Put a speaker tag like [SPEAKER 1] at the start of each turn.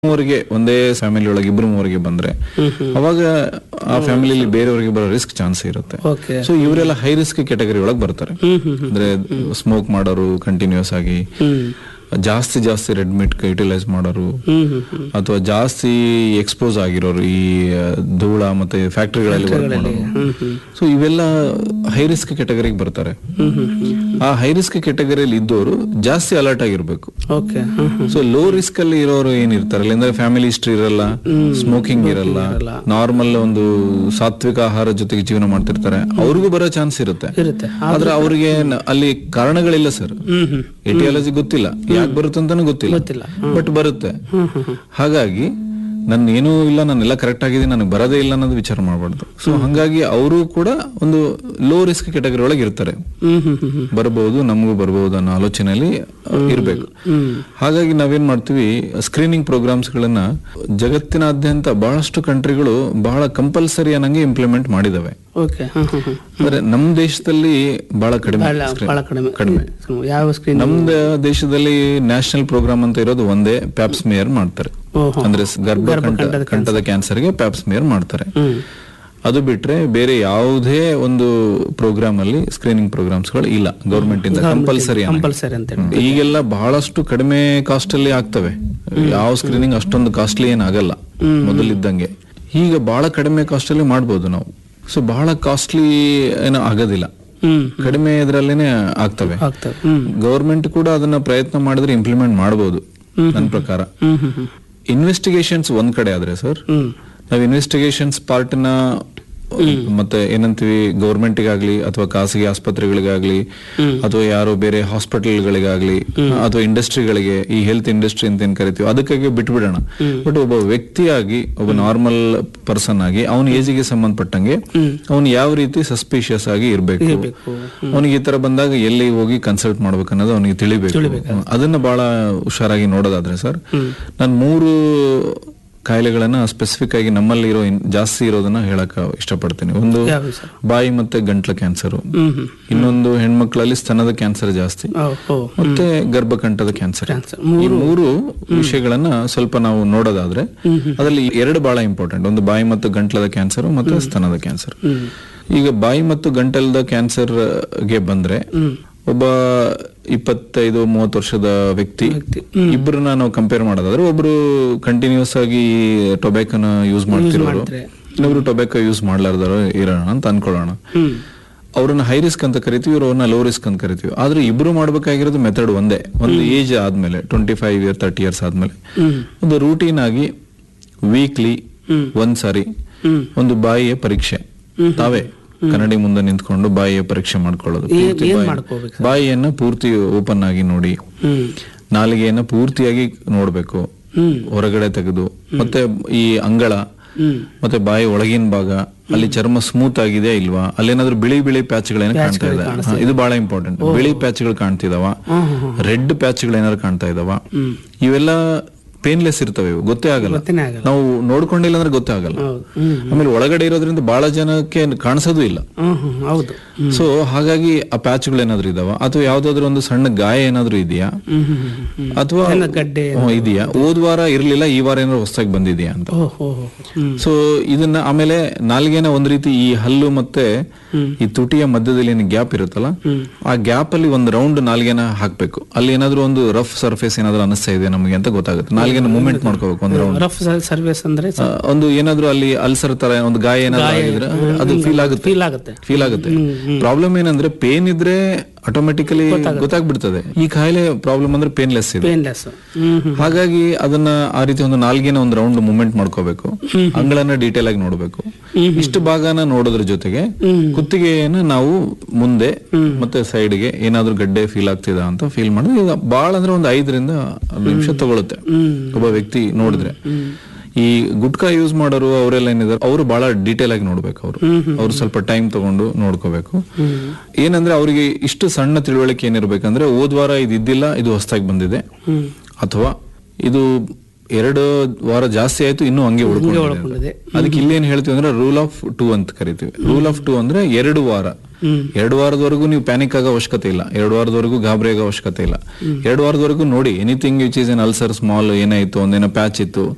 [SPEAKER 1] ಮೂವರಿಗೆ ಒಂದೇ ಫ್ಯಾಮಿಲಿ ಒಳಗೆ ಇಬ್ರು ಮೂವರಿಗೆ ಬಂದ್ರೆ ಅವಾಗ ಆ ಫ್ಯಾಮಿಲಿಲಿ ಬೇರೆಯವರಿಗೆ ಬರೋ ರಿಸ್ಕ್ ಚಾನ್ಸ್ ಇರುತ್ತೆ
[SPEAKER 2] ಓಕೆ
[SPEAKER 1] ಸೊ ಇವರೆಲ್ಲ ಹೈ ರಿಸ್ಕ್ ಕ್ಯಾಟಗರಿ ಒಳಗೆ ಬರ್ತಾರೆ
[SPEAKER 2] ಹ್ಮ್ ಹ್ಮ್
[SPEAKER 1] ಅಂದ್ರೆ ಸ್ಮೋಕ್ ಮಾಡೋರು ಕಂಟಿನ್ಯೂಸ್ ಆಗಿ
[SPEAKER 2] ಹ್ಮ್
[SPEAKER 1] ಜಾಸ್ತಿ ಜಾಸ್ತಿ ರೆಡ್ ಮೀಟ್ ಯುಟಿಲೈಸ್ ಮಾಡೋರು
[SPEAKER 2] ಹ್ಮ್ ಹ್ಮ್ ಹ್ಮ್
[SPEAKER 1] ಅಥವಾ ಜಾಸ್ತಿ ಎಕ್ಸ್ಪೋಸ್ ಆಗಿರೋರು ಈ ಆ, ಧೂಳ ಮತ್ತೆ ಫ್ಯಾಕ್ಟ್ರಿಗಳಲ್ಲಿ ವರ್ಕ್ ಮಾಡೋರು
[SPEAKER 2] ಹ್ಮ್ ಹ್ಮ್
[SPEAKER 1] ಸೊ ಇವೆಲ್ಲ ಹೈ ರಿಸ್ಕ್ ಕ್ಯಾಟಗರಿಗೆ ಬರ್ತಾರೆ
[SPEAKER 2] ಹ್ಮ್ ಹ್ಮ್ ಹ್ಮ್
[SPEAKER 1] ಆ ಹೈ ರಿಸ್ಕ್ ಕ್ಯಾಟಗರಿಯಲ್ಲಿ ಇದ್ದವರು ಜಾಸ್ತಿ ಅಲರ್ಟ್ ಆಗಿರ್ಬೇಕು
[SPEAKER 2] okay hmm hmm
[SPEAKER 1] so low risk ಅಲ್ಲಿ ಇರೋರು ಏನಿರ್ತಾರಲ್ಲ ಅಂದ್ರೆ ಫ್ಯಾಮಿಲಿ ಹಿಸ್ಟ್ರಿ ಇರಲ್ಲ ಸ್ಮೋಕಿಂಗ್ ಇರಲ್ಲ ನಾರ್ಮಲ್ ಒಂದು ಸಾತ್ವಿಕ ಆಹಾರ ಜೊತೆಗೆ ಜೀವನ ಮಾಡ್ತಿರ್ತಾರೆ ಅವ್ರಿಗೂ ಬರೋ ಚಾನ್ಸ್ ಇರುತ್ತೆ
[SPEAKER 2] ಇರುತ್ತೆ
[SPEAKER 1] ಆದ್ರೆ ಅವ್ರಿಗೆ ನ- ಅಲ್ಲಿ ಕಾರಣಗಳಿಲ್ಲ ಸರ್
[SPEAKER 2] ಹ್ಮ್ ಹ್ಮ್
[SPEAKER 1] ಎಟಿಯಾಲಜಿ ಗೊತ್ತಿಲ್ಲ ಯಾಕೆ ಬರುತ್ತೆ ಅಂತಾನು ಗೊತ್ತಿಲ್ಲ
[SPEAKER 2] ಗೊತ್ತಿಲ್ಲ
[SPEAKER 1] ಬಟ್ ಬರುತ್ತೆ
[SPEAKER 2] ಹ್ಮ್ ಹ್ಮ್ ಹ್ಮ್
[SPEAKER 1] ಹಾಗಾಗಿ ನನ್ ಏನೂ ಇಲ್ಲ ನಾನೆಲ್ಲ ಕರೆಕ್ಟ್ ಆಗಿದೆ ನನಗೆ ಬರೋದೇ ಇಲ್ಲ ಅನ್ನೋದು ವಿಚಾರ ಮಾಡಬಾರ್ದು ಸೊ ಹಂಗಾಗಿ ಅವರು ಕೂಡ ಒಂದು ಲೋ ರಿಸ್ಕ್ ಕ್ಯಾಟಗರಿ ಒಳಗೆ ಇರ್ತಾರೆ
[SPEAKER 2] ಹ್ಮ್ ಹ್ಮ್ ಹ್ಮ್ ಹ್ಮ್
[SPEAKER 1] ಬರಬಹುದು ನಮಗೂ ಬರಬಹುದು ಅನ್ನೋ ಆಲೋಚನೆಯಲ್ಲಿ ಇರಬೇಕು
[SPEAKER 2] ಹ್ಮ್
[SPEAKER 1] ಹಾಗಾಗಿ ನಾವೇನ್ ಮಾಡ್ತೀವಿ ಸ್ಕ್ರೀನಿಂಗ್ ಪ್ರೋಗ್ರಾಮ್ಸ್ ಗಳನ್ನ ಜಗತ್ತಿನಾದ್ಯಂತ ಬಹಳಷ್ಟು ಕಂಟ್ರಿಗಳು ಬಹಳ ಕಂಪಲ್ಸರಿ ಅನ್ನಂಗೆ ಇಂಪ್ಲಿಮೆಂಟ್ ಮಾಡಿದಾವೆ
[SPEAKER 2] ಓಕೆ ಹ್ಮ್ ಹ್ಮ್ ಹ್ಮ್
[SPEAKER 1] ಅಂದ್ರೆ ನಮ್ ದೇಶದಲ್ಲಿ ಬಹಳ ಕಡಿಮೆ
[SPEAKER 2] ಬಹಳ
[SPEAKER 1] screen-
[SPEAKER 2] ಬಹಳ ಕಡಿಮೆ
[SPEAKER 1] ಕಡಿಮೆ
[SPEAKER 2] ಹ್ಮ್. ಯಾವ ಸ್ಕ್ರೀನ್
[SPEAKER 1] ನಮ್ದ ದೇಶದಲ್ಲಿ ನ್ಯಾಷನಲ್ ಪ್ರೋಗ್ರಾಮ್ ಅಂತ ಇರೋದು ಒಂದೇ ಪ್ಯಾಪ್ಸ್ಮೇಯರ್ ಮಾಡ್ತಾರೆ
[SPEAKER 2] ಓಹೋ
[SPEAKER 1] ಅಂದ್ರೆ ಸ್- ಗರ್ಭ ಕಂಠ- ಕಂಠದ ಕ್ಯಾನ್ಸರ್ಗೆ ಪ್ಯಾಪ್ಸ್ಮೇಯರ್ ಮಾಡ್ತಾರೆ
[SPEAKER 2] ಹ್ಮ್
[SPEAKER 1] ಅದು ಬಿಟ್ರೆ ಬೇರೆ ಯಾವುದೇ ಒಂದು ಪ್ರೋಗ್ರಾಮ್ ಅಲ್ಲಿ ಸ್ಕ್ರೀನಿಂಗ್ ಪ್ರೋಗ್ರಾಮ್ಸ್ ಗಳು ಇಲ್ಲ ಗೌರ್ಮೆಂಟ್ ಇಂದ ಕಂಪಲ್ಸರಿ
[SPEAKER 2] ಕಂಪಲ್ಸರಿ ಅಂತ ಹೇಳಿ
[SPEAKER 1] ಈಗೆಲ್ಲ ಬಹಳಷ್ಟು ಕಡಿಮೆ ಕಾಸ್ಟ್ ಅಲ್ಲಿ ಆಗ್ತವೆ ಯಾವ ಸ್ಕ್ರೀನಿಂಗ್ ಅಷ್ಟೊಂದು ಕಾಸ್ಟ್ಲಿ ಏನಾಗಲ್ಲ ಮೊದಲಿದ್ದಂಗೆ ಈಗ ಬಹಳ ಕಡಿಮೆ ಕಾಸ್ಟ್ ಅಲ್ಲಿ ಮಾಡ್ಬೋದು ನಾವು ಸೊ ಬಹಳ ಕಾಸ್ಟ್ಲಿ ಏನೋ ಆಗೋದಿಲ್ಲ
[SPEAKER 2] ಹ್ಮ್
[SPEAKER 1] ಕಡಿಮೆ ಇದರಲ್ಲೇನೆ ಆಗ್ತವೆ
[SPEAKER 2] ಆಗ್ತದೆ ಹ್ಮ್
[SPEAKER 1] ಗೌರ್ಮೆಂಟ್ ಕೂಡ ಅದನ್ನ ಪ್ರಯತ್ನ ಮಾಡಿದ್ರೆ ಇಂಪ್ಲಿಮೆಂಟ್ ಮಾಡಬಹುದು ನನ್ನ ಪ್ರಕಾರ
[SPEAKER 2] ಹ್ಮ್ ಹ್ಮ್ ಹ್ಮ್
[SPEAKER 1] ಇನ್ವೆಸ್ಟಿಗೇಷನ್ಸ್ ಒಂದ್ ಕಡೆ ಆದ್ರೆ ಸರ್
[SPEAKER 2] ಹ್ಮ್
[SPEAKER 1] ನಾವು ಇನ್ವೆಸ್ಟಿಗೇಷನ್ಸ್ ಪಾರ್ಟ್ನ ಮತ್ತೆ ಏನಂತೀವಿ ಗೌರ್ಮೆಂಟ್ಗಾಗ್ಲಿ ಅಥವಾ ಖಾಸಗಿ ಆಸ್ಪತ್ರೆಗಳಿಗಾಗ್ಲಿ ಅಥವಾ ಯಾರೋ ಬೇರೆ ಹಾಸ್ಪಿಟಲ್ಗಳಿಗಾಗ್ಲಿ ಅಥವಾ ಇಂಡಸ್ಟ್ರಿಗಳಿಗೆ ಈ ಹೆಲ್ತ್ ಇಂಡಸ್ಟ್ರಿ ಅಂತ ಏನ್ ಕರಿತೀವಿ ಅದಕ್ಕಾಗಿ ಬಿಟ್ಬಿಡೋಣ ಬಟ್ ಒಬ್ಬ ವ್ಯಕ್ತಿಯಾಗಿ ಒಬ್ಬ ನಾರ್ಮಲ್ ಪರ್ಸನ್ ಆಗಿ ಅವನ ಏಜಿಗೆ ಸಂಬಂಧಪಟ್ಟಂಗೆ ಅವನು ಯಾವ ರೀತಿ ಸಸ್ಪಿಷಿಯಸ್ ಆಗಿ ಇರ್ಬೇಕು ಅವನಿಗೆ ಈ ತರ ಬಂದಾಗ ಎಲ್ಲಿ ಹೋಗಿ ಕನ್ಸಲ್ಟ್ ಮಾಡ್ಬೇಕು ಅನ್ನೋದು ಅವನಿಗೆ ತಿಳಿಬೇಕು ಅದನ್ನ ಬಹಳ ಹುಷಾರಾಗಿ ನೋಡೋದಾದ್ರೆ ಸರ್ ನಾನು ಮೂರು ಕಾಯಿಲೆಗಳನ್ನ ಸ್ಪೆಸಿಫಿಕ್ ಆಗಿ ನಮ್ಮಲ್ಲಿ ಇರೋ ಇನ್- ಜಾಸ್ತಿ ಇರೋದನ್ನ ಹೇಳಕ್ ಇಷ್ಟಪಡ್ತೀನಿ ಒಂದು
[SPEAKER 2] ಯಾವ ಸರ್
[SPEAKER 1] ಬಾಯಿ ಮತ್ತೆ ಗಂಟ್ಲ ಕ್ಯಾನ್ಸರ್
[SPEAKER 2] ಹ್ಮ್ ಹ್ಮ್
[SPEAKER 1] ಇನ್ನೊಂದು ಹೆಣ್ಮಕ್ಳಲ್ಲಿ ಸ್ತನದ ಕ್ಯಾನ್ಸರ್ ಜಾಸ್ತಿ
[SPEAKER 2] ಓ ಓ
[SPEAKER 1] ಮತ್ತೆ ಗರ್ಭಕಂಠದ ಕ್ಯಾನ್ಸರ್
[SPEAKER 2] ಕ್ಯಾನ್ಸರ್
[SPEAKER 1] ಈ ಮೂರು ವಿಷಯಗಳನ್ನ ಸ್ವಲ್ಪ ನಾವು ನೋಡೋದಾದ್ರೆ ಅದರಲ್ಲಿ ಎರಡು ಬಹಳ ಇಂಪಾರ್ಟೆಂಟ್ ಒಂದು ಬಾಯಿ ಮತ್ತು ಗಂಟ್ಲದ ಕ್ಯಾನ್ಸರ್ ಮತ್ತೆ ಸ್ತನದ ಕ್ಯಾನ್ಸರ್
[SPEAKER 2] ಹ್ಮ್
[SPEAKER 1] ಈಗ ಬಾಯಿ ಮತ್ತು ಗಂಟಲದ ಕ್ಯಾನ್ಸರ್ ಗೆ ಬಂದ್ರೆ
[SPEAKER 2] ಹ್ಮ್
[SPEAKER 1] ಒಬ್ಬ ಇಪ್ಪತ್ತೈದು ಮೂವತ್ತು ವರ್ಷದ ವ್ಯಕ್ತಿ
[SPEAKER 2] ವ್ಯಕ್ತಿ.
[SPEAKER 1] ಇಬ್ಬರನ್ನ ನಾವು ಕಂಪೇರ್ ಮಾಡೋದಾದ್ರೆ ಒಬ್ರು ಕಂಟಿನ್ಯೂಸ್ ಆಗಿ ಟೊಬ್ಯಾಕೋನ ಯೂಸ್ ಮಾಡ್ತಿರೋರು
[SPEAKER 2] ಮಾಡ್ತಾರೆ.
[SPEAKER 1] ಇನ್ನೊಬ್ರು ಟೊಬ್ಯಾಕೋ ಯೂಸ್ ಮಾಡ್ಲಾರ್ದಾರೋ ಇರೋಣ ಅಂತ ಅನ್ಕೊಳ್ಳೋಣ
[SPEAKER 2] ಹ್ಮ್
[SPEAKER 1] ಅವ್ರನ್ನ ಹೈ ರಿಸ್ಕ್ ಅಂತ ಕರಿತೀವಿ ಅವ್ರನ್ನ ಲೋ ರಿಸ್ಕ್ ಅಂತ ಕರಿತೀವಿ ಆದ್ರೆ ಇಬ್ರು ಮಾಡ್ಬೇಕಾಗಿರೋದು ಮೆಥಡ್ ಒಂದೇ ಒಂದು ಏಜ್ ಆದ್ಮೇಲೆ twenty five year thirty years ಆದ್ಮೇಲೆ
[SPEAKER 2] ಹ್ಮ್
[SPEAKER 1] ಒಂದು ರೂಟೀನ್ ಆಗಿ ವೀಕ್ಲಿ
[SPEAKER 2] ಹ್ಮ್.
[SPEAKER 1] ಒಂದ್ ಸಾರಿ
[SPEAKER 2] ಹ್ಮ್
[SPEAKER 1] ಒಂದು ಬಾಯಿಯ ಪರೀಕ್ಷೆ ತಾವೇ ಕನ್ನಡಿ ಮುಂದೆ ನಿಂತ್ಕೊಂಡು ಬಾಯಿಯ ಪರೀಕ್ಷೆ ಮಾಡ್ಕೊಳ್ಳೋದು
[SPEAKER 2] ಏನ್-
[SPEAKER 1] ಪೂರ್ತಿ
[SPEAKER 2] ಏನ್
[SPEAKER 1] ಬಾಯಿ-
[SPEAKER 2] ಮಾಡ್ಕೋಬೇಕು
[SPEAKER 1] ಬಾಯಿಯನ್ನ ಪೂರ್ತಿ ಓಪನ್ ಆಗಿ ನೋಡಿ
[SPEAKER 2] ಹ್ಮ್
[SPEAKER 1] ನಾಲಿಗೆಯನ್ನ ಪೂರ್ತಿಯಾಗಿ ನೋಡ್ಬೇಕು
[SPEAKER 2] ಹ್ಮ್
[SPEAKER 1] ಹೊರಗಡೆ ತೆಗೆದು ಮತ್ತೆ ಈ ಅಂಗಳ
[SPEAKER 2] ಹ್ಮ್
[SPEAKER 1] ಮತ್ತೆ ಬಾಯಿ ಒಳಗಿನ ಭಾಗ ಅಲ್ಲಿ ಚರ್ಮ ಸ್ಮೂತ್ ಆಗಿದೆ ಇಲ್ವಾ ಅಲ್ಲೇನಾದ್ರೂ ಬಿಳಿ ಬಿಳಿ ಪ್ಯಾಚ್ಗಳೇನ ಕಾಣ್ತಾ ಇದೆ ಹಾ, ಇದು ಬಹಳ ಇಂಪಾರ್ಟೆಂಟ್ ಬಿಳಿ ಪ್ಯಾಚ್ಗಳು ಕಾಣ್ತಿದಾವ
[SPEAKER 2] ಹ್ಮ್ ಹ್ಮ್
[SPEAKER 1] ರೆಡ್ ಪ್ಯಾಚ್ಗಳು ಏನಾದ್ರು ಕಾಣ್ತಾ ಇದಾವ
[SPEAKER 2] ಹ್ಮ್
[SPEAKER 1] ಇವೆಲ್ಲ ಪೇನ್ಲೆಸ್ ಇರ್ತವೆ ಇವು ಗೊತ್ತೇ ಆಗಲ್ಲ
[SPEAKER 2] ಗೊತ್ತೇನೆ ಆಗಲ್ಲ
[SPEAKER 1] ನಾವು ನೋಡ್ಕೊಂಡಿಲ್ಲ ಅಂದ್ರೆ ಗೊತ್ತೇ ಆಗಲ್ಲ
[SPEAKER 2] ಹೌದು ಹ್ಮ್
[SPEAKER 1] ಆಮೇಲೆ ಒಳಗಡೆ ಇರೋದ್ರಿಂದ ಬಹಳ ಜನಕ್ಕೆ ಕಾಣಿಸೋದು ಇಲ್ಲ
[SPEAKER 2] ಹ್ಮ್ ಹ್ಮ್ ಹೌದು
[SPEAKER 1] ಸೊ ಹಾಗಾಗಿ ಆ ಪ್ಯಾಚ್ಗಳು ಏನಾದ್ರು ಇದಾವ ಅಥವಾ ಯಾವ್ದಾದ್ರು ಒಂದು ಸಣ್ಣ ಗಾಯ ಏನಾದ್ರು ಇದೆಯಾ
[SPEAKER 2] ಹ್ಮ್ ಹ್ಮ್ ಹ್ಮ್ ಹ್ಮ್
[SPEAKER 1] ಅಥವಾ
[SPEAKER 2] ಏನ ಗಡ್ಡೆ
[SPEAKER 1] ಹ್ಮ್, ಇದೆಯಾ ಹೋದ್ ವಾರ ಇರ್ಲಿಲ್ಲ ಈ ವಾರ ಏನಾದ್ರು ಹೊಸದಾಗಿ ಬಂದಿದ್ಯಾ ಅಂತ
[SPEAKER 2] ಓ ಹೋ ಹೋ ಹ್ಮ್
[SPEAKER 1] ಸೊ ಇದನ್ನ ಆಮೇಲೆ ನಾಲ್ಗೆನ ಒಂದ್ ರೀತಿ ಈ ಹಲ್ಲು ಮತ್ತೆ ಈ ತುಟಿಯ ಮಧ್ಯದಲ್ಲಿ ಏನು ಗ್ಯಾಪ್ ಇರುತ್ತಲ್ಲ ಆ ಗ್ಯಾಪ್ ಅಲ್ಲಿ ಒಂದು ರೌಂಡ್ ನಾಲ್ಗೆನ ಹಾಕ್ಬೇಕು ಅಲ್ಲಿ ಏನಾದ್ರು ಒಂದು ರಫ್ ಸರ್ಫೇಸ್ ಏನಾದ್ರು ಅನಿಸ್ತಾ ಇದೆ ನಮಗೆ ಅಂತ ಗೊತ್ತಾಗುತ್ತೆ ನಾಲ್ಗೆನ ಮೂವ್ಮೆಂಟ್ ಮಾಡ್ಕೋಬೇಕು ಒಂದು ರೌಂಡ್
[SPEAKER 2] ರಫ್ ಸರ್ವಿಸ್ ಅಂದ್ರೆ
[SPEAKER 1] ಒಂದು ಏನಾದ್ರು ಅಲ್ಲಿ ಅಲ್ಸರ್ ತರ ಒಂದು ಗಾಯ ಏನಾದ್ರು ಆಗಿದ್ರೆ ಅದು ಫೀಲ್ ಆಗುತ್ತೆ
[SPEAKER 2] ಫೀಲ್ ಆಗುತ್ತೆ
[SPEAKER 1] ಫೀಲ್ ಆಗುತ್ತೆ ಪ್ರಾಬ್ಲಮ್ ಏನಂದ್ರೆ ಪೇನ್ ಇದ್ರೆ ಆಟೋಮೆಟಿಕಲಿ ಗೊತ್ತಾಗ್ಬಿಡ್ತದೆ ಈ ಕಾಯಿಲೆ ಪ್ರಾಬ್ಲಮ್ ಅಂದ್ರೆ ಪೇನ್ಲೆಸ್ ಇದೆ
[SPEAKER 2] ಪೇನ್ಲೆಸ್ ಹ್ಮ್ ಹ್ಮ್
[SPEAKER 1] ಹಾಗಾಗಿ ಅದನ್ನ ಆ ರೀತಿ ಒಂದು ನಾಲ್ಗಿನ ಒಂದು ರೌಂಡ್ ಮೂವ್ಮೆಂಟ್ ಮಾಡ್ಕೋಬೇಕು ಅಂಗಳನ್ನ ಡೀಟೇಲ್ ಆಗಿ ನೋಡ್ಬೇಕು ಇಷ್ಟು ಭಾಗನ ನೋಡೋದ್ರ ಜೊತೆಗೆ ಕುತ್ತಿಗೆಯನ್ನ ನಾವು ಮುಂದೆ ಮತ್ತೆ side ಗೆ ಏನಾದ್ರೂ ಗಡ್ಡೆ ಫೀಲ್ ಆಗ್ತಿದ ಅಂತ ಫೀಲ್ ಮಾಡಿದ್ರೆ ಇದು ಬಹಳ ಅಂದ್ರೆ ಒಂದು ಐದರಿಂದ ಹತ್ತು ನಿಮಿಷ ತಗೊಳುತ್ತೆ ಒಬ್ಬ ವ್ಯಕ್ತಿ ನೋಡಿದ್ರೆ ಈ ಗುಟ್ಕಾ ಯೂಸ್ ಮಾಡೋರು ಅವರೆಲ್ಲ ಏನಿದ್ದಾರೆ ಅವರು ಬಹಳ ಡೀಟೇಲ್ ಆಗಿ ನೋಡ್ಬೇಕು ಅವರು ಅವ್ರು ಸ್ವಲ್ಪ ಟೈಮ್ ತಗೊಂಡು ನೋಡ್ಕೋಬೇಕು ಏನಂದ್ರೆ ಅವರಿಗೆ ಇಷ್ಟು ಸಣ್ಣ ತಿಳುವಳಿಕೆ ಏನಿರ್ಬೇಕಂದ್ರೆ ಹೋದ್ ವಾರ ಇದು ಇದ್ದಿಲ್ಲ ಇದು ಹೊಸದಾಗಿ ಬಂದಿದೆ
[SPEAKER 2] ಹ್ಮ್
[SPEAKER 1] ಅಥವಾ ಇದು ಎರಡು ವಾರ ಜಾಸ್ತಿ ಆಯ್ತು ಇನ್ನೂ ಹಂಗೆ ಉಳ್ಕೊಂಡಿದೆ ಅಂತ.
[SPEAKER 2] ಉಳ್ಕೊಂಡಿದೆ.
[SPEAKER 1] ಅದಕ್ಕೆ ಇಲ್ಲೇನ್ ಹೇಳ್ತೀವಿ ಅಂದ್ರೆ ರೂಲ್ ಆಫ್ ಟೂ ಅಂತ ಕರಿತೀವಿ ರೂಲ್ ಆಫ್ ಟೂ ಅಂದ್ರೆ ಎರಡು ವಾರ
[SPEAKER 2] ಹ್ಮ್
[SPEAKER 1] ಎರಡು ವಾರದವರೆಗೂ ನೀವು ಪ್ಯಾನಿಕ್ ಆಗೋ ಅವಶ್ಯಕತೆ ಇಲ್ಲ ಎರಡು ವಾರದವರೆಗೂ ಗಾಬರಿ ಆಗೋ ಅವಶ್ಯಕತೆ ಇಲ್ಲ ಎರಡು ವಾರದವರೆಗೂ ನೋಡಿ anything which is an ulcer small ಏನಾಯ್ತು ಒಂದೇನೋ ಪ್ಯಾಚ್ ಇತ್ತು